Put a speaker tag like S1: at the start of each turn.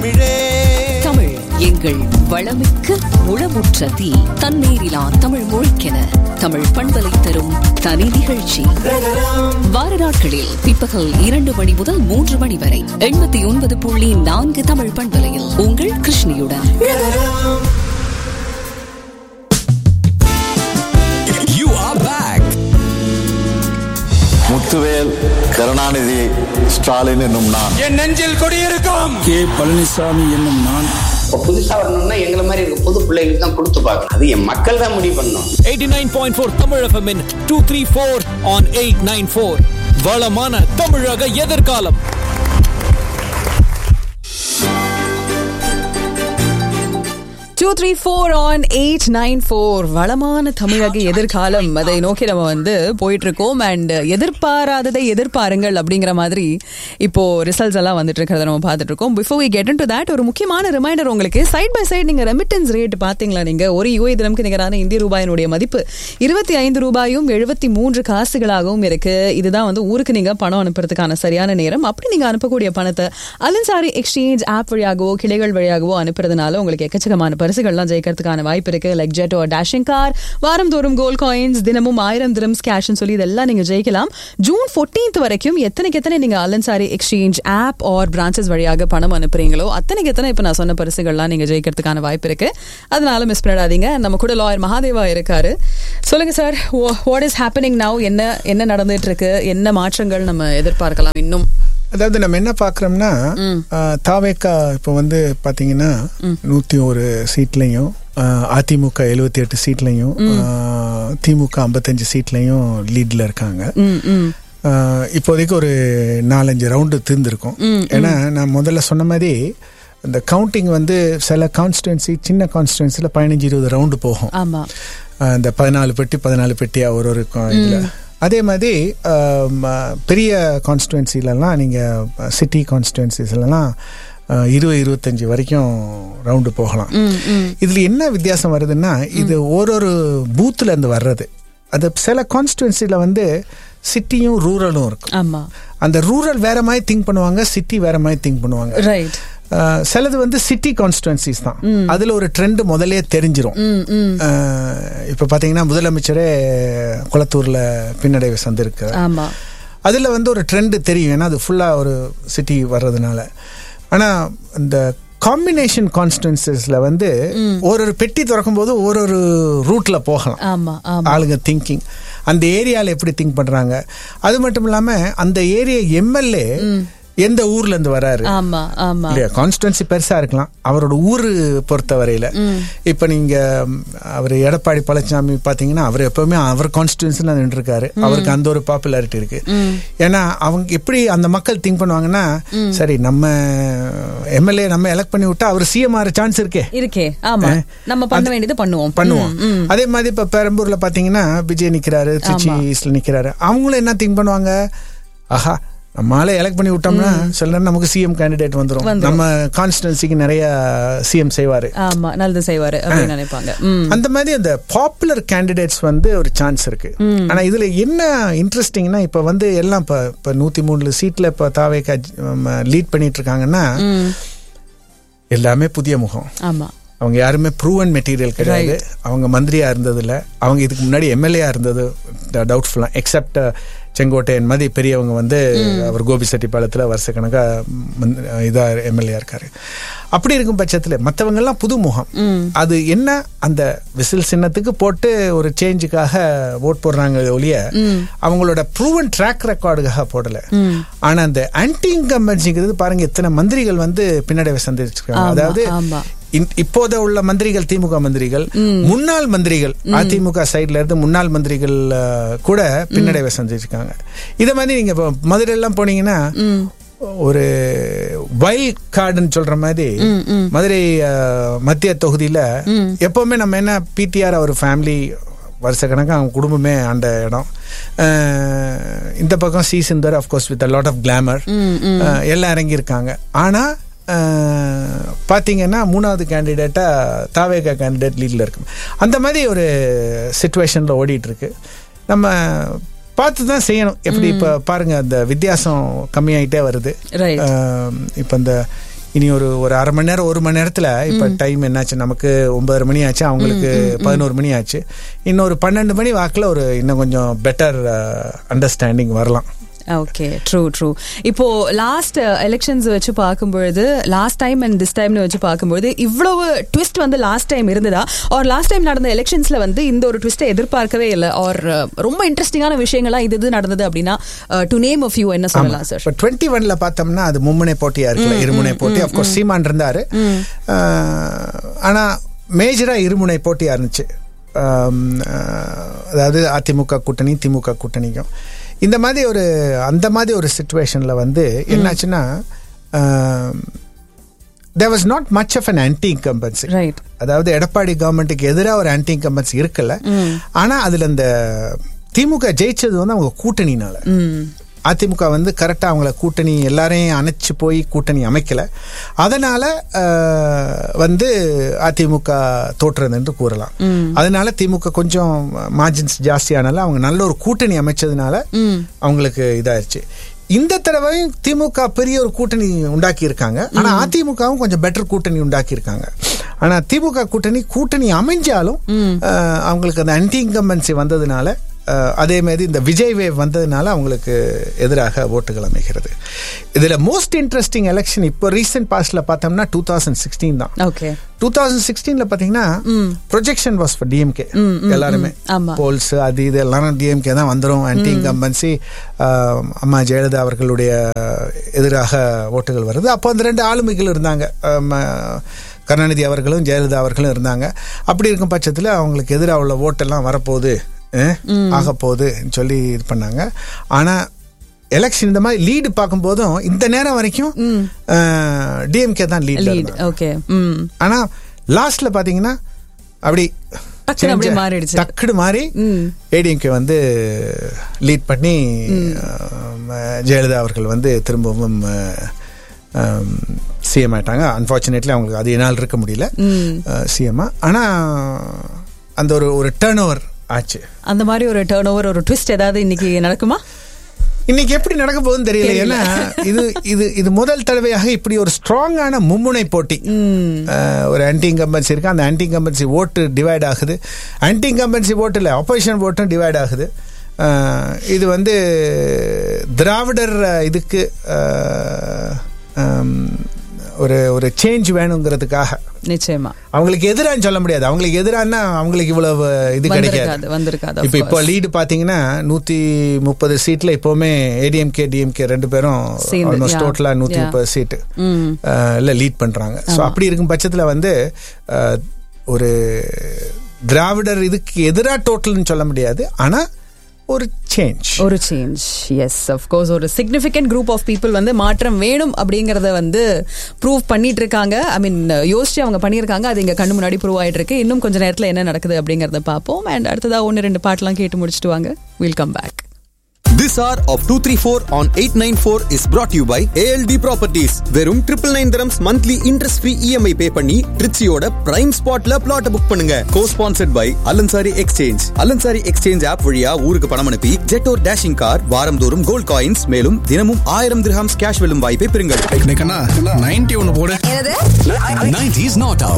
S1: தமிழே
S2: தமிழ் எங்கள் வளமிக்க முளமுற்ற தீ தன்னேரிலா தமிழ் மொழிக்கென தமிழ் பண்பலை தரும் தனி நிகழ்ச்சி வார நாட்களில் பிற்பகல் இரண்டு மணி முதல் மூன்று மணி வரை எண்பத்தி ஒன்பது புள்ளி நான்கு தமிழ் பண்பலையில் உங்கள் கிருஷ்ணியுடன்
S1: You are back.
S3: Muthuvel Karunanidhi Stalin என்னும் நான்
S1: என் நெஞ்சில் குடியிருக்கும்
S4: கே பழனிசாமி என்னும் நான்
S5: இப்போ புதுசா வரணும்னா எங்களை மாதிரி இருக்க புது பிள்ளைங்களுக்கு தான் கொடுத்து பார்க்கணும் அது என் மக்கள் தான் முடிவு பண்ணணும்
S6: 89.4 தமிழ் FM இன் 234 on 894 வளமான தமிழக எதிர்காலம்
S7: two three four one eight nine four வளமான தமிழக எதிர்காலம் அதை நோக்கி நம்ம வந்து போயிட்டு இருக்கோம் அண்ட் எதிர்பாராததை எதிர்பாருங்கள் அப்படிங்கிற மாதிரி இப்போ ரிசல்ட்ஸ் எல்லாம் வந்துட்டு இருக்கிறத நம்ம பார்த்துட்டு இருக்கோம் before we get to that ஒரு முக்கியமான ரிமைண்டர் உங்களுக்கு சைட் பை சைடு நீங்க ரெமிட்டன்ஸ் ரேட் பாத்தீங்களா நீங்க ஒரு யூஏ தினம்க்கு நிகரான இந்திய ரூபாயினுடைய மதிப்பு இருபத்தி ஐந்து ரூபாயும் எழுபத்தி மூன்று காசுகளாகவும் இருக்கு இதுதான் வந்து ஊருக்கு நீங்க பணம் அனுப்புறதுக்கான சரியான நேரம் அப்படி நீங்க அனுப்பக்கூடிய பணத்தை அலன்சாரி எக்ஸ்சேஞ்ச் ஆப் வழியாகவோ கிளைகள் வழியாகவோ அனுப்புறதுனால உங்களுக்கு எக்கச்சக்கமான பரிசுகள்லாம் ஜெயிக்கிறதுக்கான வாய்ப்பு இருக்கு லைக் ஜெட் ஒரு டேஷிங் கார் வாரந்தோறும் கோல்ட் காயின்ஸ் தினமும் ஆயிரம் திரம்ஸ் கேஷ்னு சொல்லி இதெல்லாம் நீங்க ஜெயிக்கலாம் ஜூன் 14th வரைக்கும் எத்தனைக்கு எத்தனை நீங்க Al Ansari exchange app or branches வழியாக பணம் அனுப்புறீங்களோ அத்தனைக்கு எத்தனை இப்ப நான் சொன்ன பரிசுகள்லாம் நீங்க ஜெயிக்கிறதுக்கான வாய்ப்பு இருக்கு அதனால மிஸ் பண்ணிடாதீங்க நம்ம கூட லாயர் மகாதேவா இருக்காரு சொல்லுங்க sir what is happening now என்ன என்ன நடந்துட்டு இருக்கு என்ன மாற்றங்கள் நம்ம எதிர்பார்க்கலாம் இன்னும்
S8: அதாவது நம்ம என்ன பார்க்குறோம்னா தாவேக்கா இப்போ வந்து பார்த்தீங்கன்னா நூற்றி ஒரு சீட்லையும் அதிமுக எழுபத்தி எட்டு சீட்லையும் திமுக ஐம்பத்தஞ்சு சீட்லையும் லீட்ல இருக்காங்க
S7: ம், ம்.
S8: ஆஹ், இப்போதைக்கு ஒரு நாலஞ்சு ரவுண்டு தீர்ந்துருக்கும் ஏன்னா நான் முதல்ல சொன்ன மாதிரி இந்த கவுண்டிங் வந்து சில கான்ஸ்டுவன்சி சின்ன கான்ஸ்டுவன்சியில் பதினஞ்சு இருபது ரவுண்டு போகும்
S7: ஆமா
S8: ஆஹ், இந்த பதினாலு பெட்டி பதினாலு பெட்டியா ஒரு ஒரு கா- இதுல அதே மாதிரி ஆம், பெரிய கான்ஸ்டுவன்சிலலாம் நீங்கள் சிட்டி கான்ஸ்டுவன்சிஸ்லாம் இருபது இருபத்தஞ்சி வரைக்கும் ரவுண்டு போகலாம் இதில் என்ன வித்தியாசம் வருதுன்னா இது ஒரு ஒரு பூத்தில் இருந்து வர்றது அது சில கான்ஸ்டுவன்சியில் வந்து சிட்டியும் ரூரலும் இருக்கும்
S7: ஆமா
S8: அந்த ரூரல் வேற மாதிரி திங்க் பண்ணுவாங்க சிட்டி வேற மாதிரி திங்க் பண்ணுவாங்க
S7: ரைட்
S8: ஆஹ் சிலது வந்து சிட்டி கான்ஸ்டுவன்சிஸ் தான் அதுல ஒரு ட்ரெண்ட் முதலே தெரிஞ்சிரும் ஆஹ் இப்ப பாத்தீங்கன்னா முதலமைச்சரே குளத்தூர்ல பின்னடைவு சந்திருக்கு
S7: ஆமா
S8: அதுல வந்து ஒரு ட்ரெண்ட் தெரியும் ஏன்னா அது ஃபுல்லா ஒரு சிட்டி வர்றதுனால ஆனா இந்த காம்பினேஷன் கான்ஸ்டுவன்சிஸ்ல வந்து ஒரு ஒரு பெட்டி திறக்கும் போது ஒரு ஒரு ரூட்ல போகலாம்
S7: ஆமா ஆமா
S8: ஆளுங்க திங்கிங் அந்த ஏரியால எப்படி திங்க் பண்றாங்க அது மட்டும் இல்லாம அந்த ஏரியா எம்எல்ஏ எந்த ஊர்ல இருந்து வராரு
S7: ஆமா ஆமா
S8: இல்லையா கான்ஸ்டுவன்சி பெருசா இருக்கலாம் அவரோட ஊரு பொறுத்த வரையில இப்ப நீங்க ம், அவர் எடப்பாடி பழனிசாமி பாத்தீங்கன்னா அவர் எப்பவுமே அவர் கான்ஸ்டுவன்சில நின்றுருக்காரு அவருக்கு அந்த ஒரு பாப்புலாரிட்டி இருக்கு ஏன்னா அவங்க எப்படி அந்த மக்கள் திங்க் பண்ணுவாங்கன்னா சரி நம்ம எம்எல்ஏ நம்ம எலெக்ட் பண்ணி விட்டா அவர் சிஎம் ஆற சான்ஸ் இருக்கே
S7: இருக்கே ஆமா
S8: அஹ்,
S7: நம்ம பண்ண
S8: அது-
S7: வேண்டியது பண்ணுவோம்
S8: பண்ணுவோம்
S7: ம், ம்.
S8: அதே மாதிரி இப்ப பெரம்பூர்ல பாத்தீங்கன்னா விஜய் நிக்கிறாரு திருச்சி ஈஸ்ட்ல நிக்கிறாரு அவங்களும் என்ன திங்க் பண்ணுவாங்க ஆஹா நம்மளால எலெக்ட் பண்ணி விட்டோம்னா சில நேரம் நமக்கு சிஎம் கேண்டிடேட் வந்துரும்
S7: வந்துரும்.
S8: நம்ம கான்ஸ்டன்சிக்கு நிறைய சிஎம் செய்வாரு
S7: ஆமா நல்லது செய்வாரு அப்படின்னு நினைப்பாங்க ம்.
S8: அந்த மாதிரி அந்த பாப்புலர் கேண்டிடேட்ஸ் வந்து ஒரு சான்ஸ் இருக்கு ஆனா இதுல என்ன இன்ட்ரெஸ்டிங்னா இப்ப வந்து எல்லாம் இப்ப இப்ப நூத்தி மூணு சீட்ல இப்ப தாவே லீட் பண்ணிட்டு இருக்காங்கன்னா எல்லாமே புதிய முகம்
S7: ஆமா
S8: அவங்க யாருமே ப்ரூவன் மெட்டீரியல் கிடையாது அவங்க மந்திரியா இருந்ததில்ல அவங்க இதுக்கு முன்னாடி எம்எல்ஏ இருந்தது டவுட்ஃபுல்லா எக்ஸப்ட் செங்கோட்டையன் மாதிரி பெரியவங்க வந்து அவர் கோபி செட்டிப்பாளையத்தில் வருஷ கணக்கா மந்த்- இதா எம்எல்ஏ இருக்காரு அப்படி இருக்கும் பட்சத்தில் மற்றவங்க எல்லாம் புது முகம் அது என்ன அந்த விசில் சின்னத்துக்கு போட்டு ஒரு சேஞ்சுக்காக ஓட் போடுறாங்க ஒழிய அவங்களோட ப்ரூவன் ட்ராக் ரெக்கார்டுக்காக போடல ஆனா அந்த ஆன்டி இன்கம்பன்சிங்கிறது பாருங்க எத்தனை மந்திரிகள் வந்து பின்னடைவை சந்திச்சிருக்காங்க
S7: ஆமா,
S8: அதாவது
S7: ஆமா.
S8: இன்- இப்போத உள்ள மந்திரிகள் திமுக மந்திரிகள் முன்னாள் மந்திரிகள் அதிமுக சைடுல இருந்து முன்னாள் மந்திரிகள் அஹ், கூட பின்னடைவை சந்திச்சிருக்காங்க இத மாதிரி நீங்க இப்போ மதுரை எல்லாம் போனீங்கன்னா ஒரு வைல்ட் கார்டுன்னு சொல்ற மாதிரி மதுரை அஹ், மத்திய தொகுதியில எப்பவுமே நம்ம என்ன பிடிஆர் ஒரு ஃபேமிலி வருஷ கணக்காக அவங்க குடும்பமே அந்த இடம் அஹ், இந்த பக்கம் C Sundar of course with lot of glamour எல்லாம் இறங்கியிருக்காங்க ஆனா அஹ், பாத்தீங்கன்னா மூணாவது கேண்டிடேட்டா தாவேகா கேண்டிடேட் லீட்ல இருக்கு அந்த மாதிரி ஒரு சுச்சுவேஷன்ல ஓடிட்டு இருக்கு நம்ம பார்த்து தான் செய்யணும் எப்படி இப்ப பாருங்க அந்த வித்தியாசம் கம்மியாயிட்டே வருது
S7: Right.
S8: அஹ், இப்ப இந்த இனி ஒரு ஒரு அரை மணி நேரம் ஒரு மணி நேரத்தில் இப்போ டைம் என்னாச்சு நமக்கு ஒன்பதரை மணி ஆச்சு அவங்களுக்கு பதினோரு மணி ஆச்சு இன்னொரு பன்னெண்டு மணி வாக்கில் ஒரு இன்னும் கொஞ்சம் பெட்டர் அண்டர்ஸ்டாண்டிங் வரலாம்
S7: ஓகே ட்ரூ ட்ரூ இப்போ லாஸ்ட் எலெக்ஷன்ஸ் வச்சு பார்க்கும்பொழுது லாஸ்ட் டைம் அண்ட் திஸ் டைம்னு வச்சு பார்க்கும்பொழுது இவ்வளவு ட்விஸ்ட் வந்து லாஸ்ட் டைம் இருந்ததா ஆர் லாஸ்ட் டைம் நடந்த எலெக்ஷன்ஸ்ல வந்து இந்த ஒரு ட்விஸ்ட்டை எதிர்பார்க்கவே இல்லை ஆர் ரொம்ப இன்ட்ரெஸ்டிங்கான விஷயங்களா இது இது நடந்தது அப்படின்னா டு நேம் ஆஃப் யூ என்ன சொல்லலாம் சார்
S8: இப்போ டுவெண்ட்டி ஒன்ல பார்த்தோம்னா அது மும்முனை போட்டியா இருக்குல்ல இருமுனை போட்டி அஃப்கோர்ஸ் சீமான் இருந்தாரு அஹ், ஆனா மேஜரா இருமுனை போட்டியா இருந்துச்சு அம், அஹ், அதாவது அதிமுக கூட்டணி திமுக கூட்டணிக்கும் இந்த மாதிரி ஒரு அந்த மாதிரி ஒரு சுச்சுவேஷன்ல வந்து என்னாச்சுன்னா there was not much of an anti incumbency
S7: right
S8: அதாவது எடப்பாடி கவர்மெண்ட்டுக்கு எதிராக ஒரு ஆன்டி இன்கம்பன்சி இருக்குல்ல ஆனா அதுல இந்த திமுக ஜெயிச்சது வந்து அவங்க கூட்டணினால அதிமுக வந்து கரெக்டா அவங்கள கூட்டணி எல்லாரையும் அணைச்சு போய் கூட்டணி அமைக்கல அதனால அஹ், வந்து அதிமுக தோற்றுறது என்று கூறலாம் அதனால திமுக கொஞ்சம் மார்ஜின்ஸ் ஜாஸ்தியானால அவங்க நல்ல ஒரு கூட்டணி அமைச்சதுனால அவங்களுக்கு இதாயிருச்சு இந்த தடவையும் திமுக பெரிய ஒரு கூட்டணி உண்டாக்கி இருக்காங்க ஆனா அதிமுகவும் கொஞ்சம் பெட்டர் கூட்டணி உண்டாக்கி இருக்காங்க ஆனா திமுக கூட்டணி கூட்டணி அமைஞ்சாலும் அஹ், அவங்களுக்கு அந்த ஆன்டி இன்கம்பன்சி வந்ததுனால அஹ், அதே மாதிரி இந்த விஜய் வேவ் வந்ததுனால அவங்களுக்கு எதிராக ஓட்டுகள் அமைகிறது இதுல மோஸ்ட் இன்ட்ரெஸ்டிங் எலெக்ஷன் இப்போ ரீசெண்ட் பாஸ்ட்ல பார்த்தோம்னா டூ தௌசண்ட் சிக்ஸ்டீன் தான்
S7: ஓகே
S8: டூ தௌசண்ட் சிக்ஸ்டீன்ல பாத்தீங்கன்னா ப்ரொஜெக்ஷன் வாஸ் ஃபார் டிஎம்கே எல்லாருமே
S7: ஆமா.
S8: போல்ஸ் அது இது எல்லாரும் டிஎம்கே தான் வந்துடும் ஆன்டி இன்கம்பன்சி அம்மா ஜெயலலிதா அவர்களுடைய எதிராக ஓட்டுகள் வருது அப்போ அந்த ரெண்டு ஆளுமைகள் இருந்தாங்க ஆம், கருணாநிதி அவர்களும் ஜெயலலிதா அவர்களும் இருந்தாங்க அப்படி இருக்கும் பட்சத்தில் அவங்களுக்கு எதிராக உள்ள ஓட்டெல்லாம் வரப்போகுது ஆக போகுதுன்னு சொல்லி இது பண்ணாங்க ஆனா எலெக்ஷன் இந்த மாதிரி லீடு பார்க்கும்போதும் இந்த நேரம் வரைக்கும் டிஎம்கே தான் லீட்
S7: லீட் ஓகே ம்
S8: ஆனா லாஸ்ட்ல பாத்தீங்கன்னா அப்படி
S7: டக்குனு அப்படியே
S8: change-
S7: மாறிடுச்சு.
S8: டக்குனு மாறி ஏடிஎம்கே வந்து லீட் பண்ணி ஆம், ஜெயலலிதா அவர்கள் வந்து திரும்பவும் சிஎம் ஆயிட்டாங்க அன்பார்ச்சுனேட்லி அவங்களுக்கு அது என்னால் இருக்க முடியல சிஎம் ஆனா அந்த ஒரு ஒரு டேர்ன் ஓவர் ஆச்சு
S7: அந்த மாதிரி ஒரு டேர்ன் ஓவர் ஒரு ட்விஸ்ட் ஏதாவது இன்னைக்கு நடக்குமா
S8: இன்னைக்கு எப்படி நடக்க போகுதுன்னு தெரியல
S7: தெரியல.
S8: ஏன்னா இது இது இது முதல் தடவையாக இப்படி ஒரு ஸ்ட்ராங்கான மும்முனை போட்டி அஹ், ஒரு ஆன்டி இன்கம்பன்சி இருக்கு அந்த ஆன்டி இன்கம்பன்சி ஓட்டு டிவைட் ஆகுது ஆன்டி இன்கம்பன்சி ஓட்டு இல்லை ஆப்போசிஷன் ஓட்டும் டிவைட் ஆகுது அஹ், இது வந்து திராவிடர் அஹ், இதுக்கு அஹ், ஹம், ஒரு ஒரு சேஞ்ச் வேணுங்கிறதுக்காக
S7: நிச்சயமா
S8: அவங்களுக்கு எதிரான்னு சொல்ல முடியாது அவங்களுக்கு எதிரான்னா அவங்களுக்கு இவ்வளவு இது கிடைக்காது
S7: வந்திருக்காது வந்திருக்காது of
S8: இப்ப இப்போ
S7: course.
S8: லீடு பாத்தீங்கன்னா நூத்தி முப்பது சீட்ல இப்பவுமே ஏடிஎம்கே டிஎம்கே ரெண்டு பேரும்
S7: சேர்ந்து,
S8: ஆல்மோஸ்ட்
S7: yeah.
S8: டோட்டலா நூத்தி
S7: Yeah.
S8: முப்பது சீட்டு
S7: ம்.
S8: இல்ல லீட் பண்றாங்க ஸோ அப்படி இருக்கும் பட்சத்துல வந்து அஹ், ஒரு திராவிடர் இதுக்கு எதிரா டோட்டல்னு சொல்ல முடியாது ஆனா ஒரு சேஞ்ச்
S7: ஒரு சேஞ்ச் எஸ் கோர்ஸ் ஒரு சிக்னிஃபிகண்ட் குரூப் ஆஃப் பீப்புள் வந்து மாற்றம் வேணும் அப்படிங்கறத வந்து ப்ரூவ் பண்ணிட்டு இருக்காங்க ஐ மீன் யோசிச்சு அவங்க பண்ணியிருக்காங்க அது இங்க கண்ணு முன்னாடி ப்ரூவ் ஆயிட்டு இருக்கு இன்னும் கொஞ்ச நேரத்துல என்ன நடக்குது அப்படிங்கறத பார்ப்போம் அண்ட் அடுத்ததா ஒன்னு ரெண்டு பாட்டெல்லாம் கேட்டு முடிச்சுட்டு வாங்க will come back
S1: This hour of 234 on 894 is brought to you by ALD Properties. வெறும் triple nine dirhams monthly interest free EMI pay பண்ணி ட்ரிச்சியோட பிரைம் ஸ்பாட்ல பிளாட் புக் பண்ணுங்க co sponsored by Al Ansari exchange Al Ansari exchange app வழியா ஊருக்கு பணம் அனுப்பி Jetour dashing car வாரந்தோறும் கோல்ட் காயின்ஸ் மேலும் தினமும் ஆயிரம் திரஹாம்ஸ் கேஷ் வெல்லும் வாய்ப்பை பெறுங்கள்
S4: நைன்டி ஒன்னு போடு
S1: 90s not out